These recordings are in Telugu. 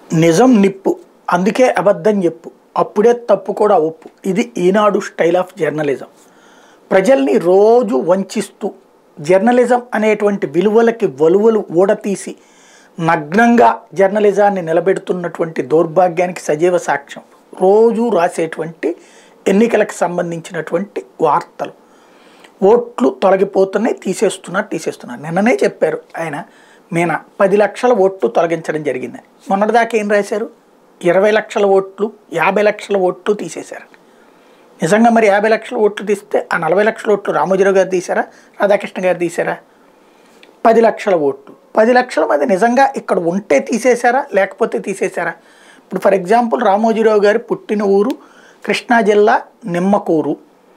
నిజం నిప్పు అందుకే అబద్ధం చెప్పు అప్పుడే తప్పు కూడా ఒప్పు ఇది ఈనాడు స్టైల్ ఆఫ్ జర్నలిజం ప్రజల్ని రోజు వంచిస్తూ జర్నలిజం అనేటువంటి విలువలకి వలువలు ఊడతీసి నగ్నంగా జర్నలిజాన్ని నిలబెడుతున్నటువంటి దౌర్భాగ్యానికి సజీవ సాక్ష్యం రోజు రాసేటువంటి ఎన్నికలకు సంబంధించినటువంటి వార్తలు ఓట్లు తొలగిపోతున్నాయి తీసేస్తున్నారు తీసేస్తున్నారు నిన్ననే చెప్పారు ఆయన మీన పది లక్షల ఓట్లు తొలగించడం జరిగిందని మొన్నటిదాకా ఏం రాశారు ఇరవై లక్షల ఓట్లు యాభై లక్షల ఓట్లు తీసేశారు నిజంగా మరి యాభై లక్షల ఓట్లు తీస్తే ఆ నలభై లక్షల ఓట్లు రామోజీరావు గారు తీశారా రాధాకృష్ణ గారు తీశారా పది లక్షల ఓట్లు పది లక్షల మంది నిజంగా ఇక్కడ ఉంటే తీసేశారా లేకపోతే తీసేశారా ఇప్పుడు ఫర్ ఎగ్జాంపుల్ రామోజీరావు గారి పుట్టిన ఊరు కృష్ణా జిల్లా నిమ్మకూరు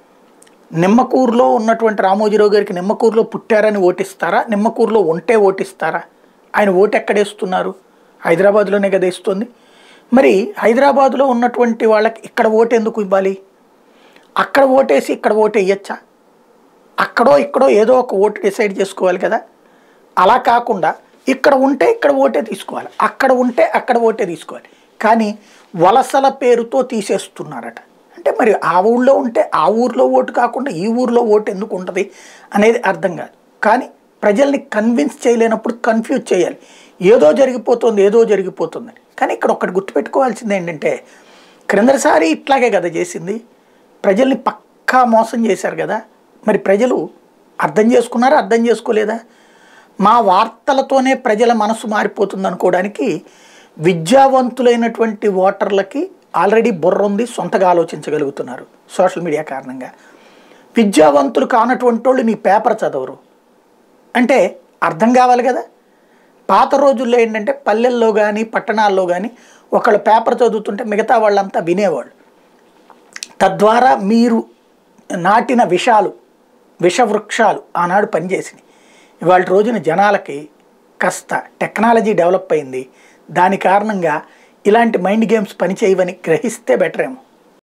నిమ్మకూరులో ఉన్నటువంటి రామోజీరావు గారికి నిమ్మకూరులో పుట్టారని ఓటిస్తారా నిమ్మకూరులో ఉంటే ఓటిస్తారా ఆయన ఓటు ఎక్కడేస్తున్నారు హైదరాబాద్లోనే కదా ఇస్తుంది మరి హైదరాబాద్లో ఉన్నటువంటి వాళ్ళకి ఇక్కడ ఓటు ఎందుకు ఇవ్వాలి అక్కడ ఓటేసి ఇక్కడ ఓటు వేయచ్చా అక్కడో ఇక్కడో ఏదో ఒక ఓటు డిసైడ్ చేసుకోవాలి కదా అలా కాకుండా ఇక్కడ ఉంటే ఇక్కడ ఓటే తీసుకోవాలి అక్కడ ఉంటే అక్కడ ఓటే తీసుకోవాలి కానీ వలసల పేరుతో తీసేస్తున్నారట అంటే మరి ఆ ఊళ్ళో ఉంటే ఆ ఊర్లో ఓటు కాకుండా ఈ ఊర్లో ఓటు ఎందుకు ఉంటుంది అనేది అర్థం కాదు కానీ ప్రజల్ని కన్విన్స్ చేయలేనప్పుడు కన్ఫ్యూజ్ చేయాలి ఏదో జరిగిపోతుంది ఏదో జరిగిపోతుందని కానీ ఇక్కడ ఒకటి గుర్తుపెట్టుకోవాల్సింది ఏంటంటే క్రిందసారి ఇట్లాగే కదా చేసింది ప్రజల్ని పక్కా మోసం చేశారు కదా మరి ప్రజలు అర్థం చేసుకున్నారా అర్థం చేసుకోలేదా మా వార్తలతోనే ప్రజల మనసు మారిపోతుంది అనుకోవడానికి విద్యావంతులైనటువంటి ఓటర్లకి ఆల్రెడీ బుర్ర ఉంది సొంతగా ఆలోచించగలుగుతున్నారు సోషల్ మీడియా కారణంగా విద్యావంతులు కానటువంటి వాళ్ళు నీ పేపర్ చదవరు అంటే అర్థం కావాలి కదా పాత రోజుల్లో ఏంటంటే పల్లెల్లో కానీ పట్టణాల్లో కానీ ఒకళ్ళు పేపర్ చదువుతుంటే మిగతా వాళ్ళంతా వినేవాళ్ళు తద్వారా మీరు నాటిన విషాలు విషవృక్షాలు ఆనాడు పనిచేసినాయి ఇవాళ రోజున జనాలకి కాస్త టెక్నాలజీ డెవలప్ అయింది దాని కారణంగా ఇలాంటి మైండ్ గేమ్స్ పనిచేయవని గ్రహిస్తే బెటర్ ఏమో